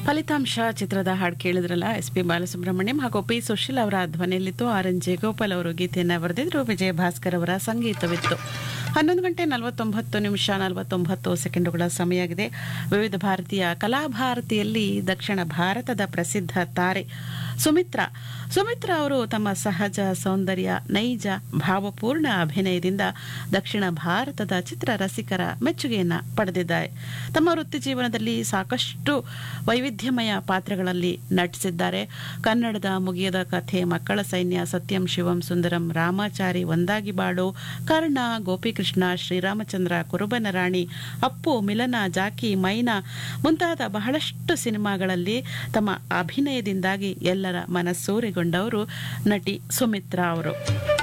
ಫಲಿತಾಂಶ ಚಿತ್ರದ ಹಾಡು ಕೇಳಿದ್ರಲ್ಲ ಎಸ್ ಪಿ ಬಾಲಸುಬ್ರಹ್ಮಣ್ಯಂ ಹಾಗೂ ಪಿ ಸುಶೀಲ್ ಅವರ ಧ್ವನಿಯಲ್ಲಿತ್ತು ಆರ್ ಎನ್ ಜಯಗೋಪಾಲ್ ಅವರು ಗೀತೆಯನ್ನು ಬರೆದಿದ್ರು ವಿಜಯ ಭಾಸ್ಕರ್ ಅವರ ಸಂಗೀತವಿತ್ತು ಹನ್ನೊಂದು ಗಂಟೆ ನಲವತ್ತೊಂಬತ್ತು ನಿಮಿಷ ನಲವತ್ತೊಂಬತ್ತು ಸೆಕೆಂಡುಗಳ ಸಮಯ ಆಗಿದೆ ವಿವಿಧ ಭಾರತೀಯ ಕಲಾಭಾರತಿಯಲ್ಲಿ ದಕ್ಷಿಣ ಭಾರತದ ಪ್ರಸಿದ್ಧ ತಾರೆ ಸುಮಿತ್ರಾ ಸುಮಿತ್ರಾ ಅವರು ತಮ್ಮ ಸಹಜ ಸೌಂದರ್ಯ ನೈಜ ಭಾವಪೂರ್ಣ ಅಭಿನಯದಿಂದ ದಕ್ಷಿಣ ಭಾರತದ ಚಿತ್ರ ರಸಿಕರ ಮೆಚ್ಚುಗೆಯನ್ನ ಪಡೆದಿದ್ದಾರೆ ತಮ್ಮ ವೃತ್ತಿ ಜೀವನದಲ್ಲಿ ಸಾಕಷ್ಟು ವೈವಿಧ್ಯಮಯ ಪಾತ್ರಗಳಲ್ಲಿ ನಟಿಸಿದ್ದಾರೆ ಕನ್ನಡದ ಮುಗಿಯದ ಕಥೆ ಮಕ್ಕಳ ಸೈನ್ಯ ಸತ್ಯಂ ಶಿವಂ ಸುಂದರಂ ರಾಮಾಚಾರಿ ಒಂದಾಗಿ ಬಾಳು ಕರ್ಣ ಗೋಪಿಕೃಷ್ಣ ಶ್ರೀರಾಮಚಂದ್ರ ಕುರುಬನ ರಾಣಿ ಅಪ್ಪು ಮಿಲನ ಜಾಕಿ ಮೈನಾ ಮುಂತಾದ ಬಹಳಷ್ಟು ಸಿನಿಮಾಗಳಲ್ಲಿ ತಮ್ಮ ಅಭಿನಯದಿಂದಾಗಿ ಎಲ್ಲರ ಮನಸ್ಸೂರೆಗೊಂಡವರು ನಟಿ ಸುಮಿತ್ರಾ ಅವರು